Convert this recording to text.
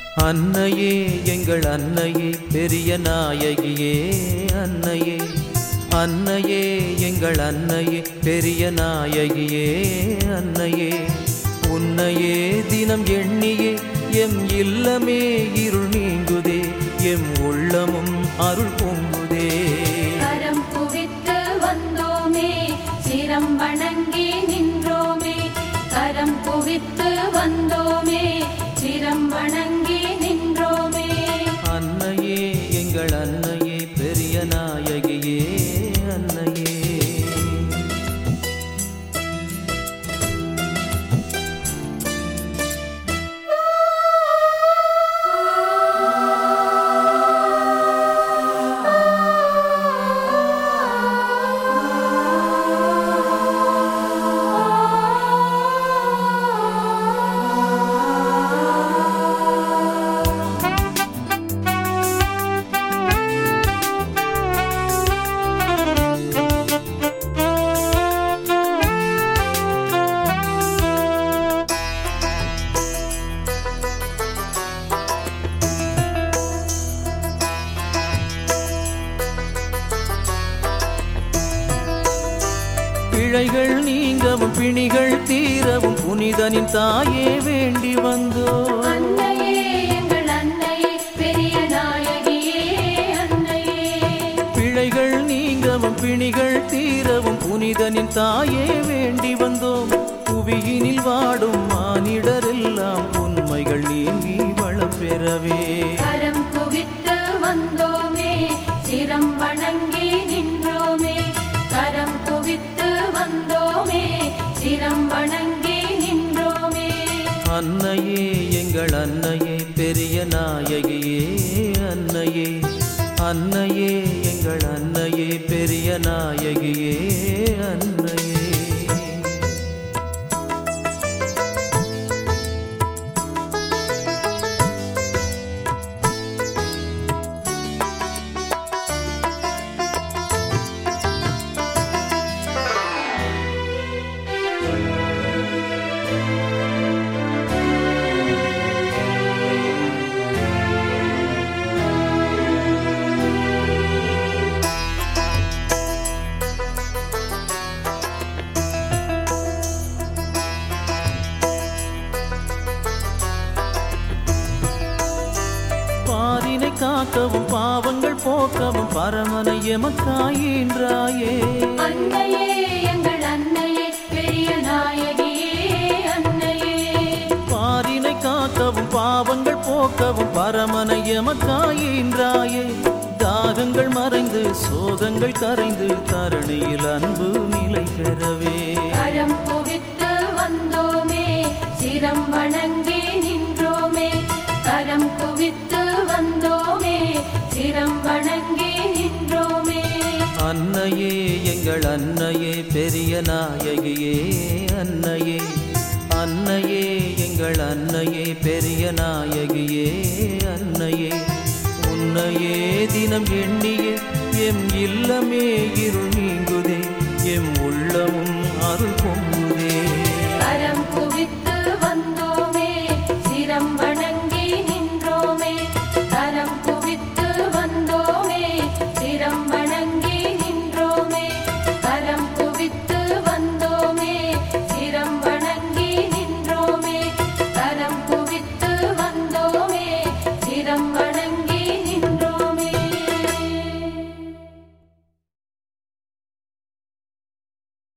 அன்னையே எங்கள் அன்னையே பெரிய நாயகியே அன்னையே அன்னையே எங்கள் அன்னையே பெரிய நாயகியே அன்னையே உன்னையே தினம் எண்ணியே எம் இல்லமே இருள் நீங்குதே எம் உள்ளமும் அருள் பொங்குதே கரம் குவித்து வந்தோமே சிரம் வணங்கி நின்றோமே கரம் குவித்து வந்தோமே சிரம் வணங்கி நின்றோமே அன்னையே எங்கள் அன்னையே பெரிய நாயகியே அன்னையே பிழைகள் நீங்கவும் பிணிகள் தீரவும் புனிதனின் தாயே வேண்டி வந்தோ அன்னையே எங்கள் அன்னையே பெரிய நாயகியே அன்னையே பிழைகள் நீங்கவும் பிணிகள் தீரவும் புனிதனின் தாயே வேண்டி வந்தோம் புவியினில் வாடும் மானிடரெல்லாம் உண்மைகள் நீங்கி வளம் பெறவே கரம் குவித்து வந்தோமே சிரம் வணங்கி நின்றோமே கரம் குவித்து வந்தோமே சிரம் வணங்கி நின்றோமே அன்னையே எங்கள் அன்னையே பெரிய நாயகியே அன்னையே அன்னையே எங்கள் அன்னையே பெரிய நாயகியே அன்னையே பாரினை காக்கவும் பாவங்கள் போக்கவும் பரமனை எமக்காயின்றாயே அன்னையே எங்கள் அன்னையே பெரிய நாயகியே அன்னையே பாரினை காக்கவும் பாவங்கள் போக்கவும் பரமனை எமக்காயின்றாயே தாகங்கள் மறைந்து சோகங்கள் கரைந்து தரணியில் அன்பு நிலை பெறவே கரம் குவித்து வந்தோமே சிரம் வணங்கி நின்றோமே கரம் குவித்து வந்தோமே சிரம் வணங்கி நின்றோமே அன்னையே எங்கள் அன்னையே பெரிய நாயகியே அன்னையே அன்னையே எங்கள் அன்னையே பெரிய நாயகியே அன்னையே உன்னையே தினம் எண்ணியே எம் இல்லமே இருள் நீங்குதே எம் உள்ளமும் அருள் பொங்கு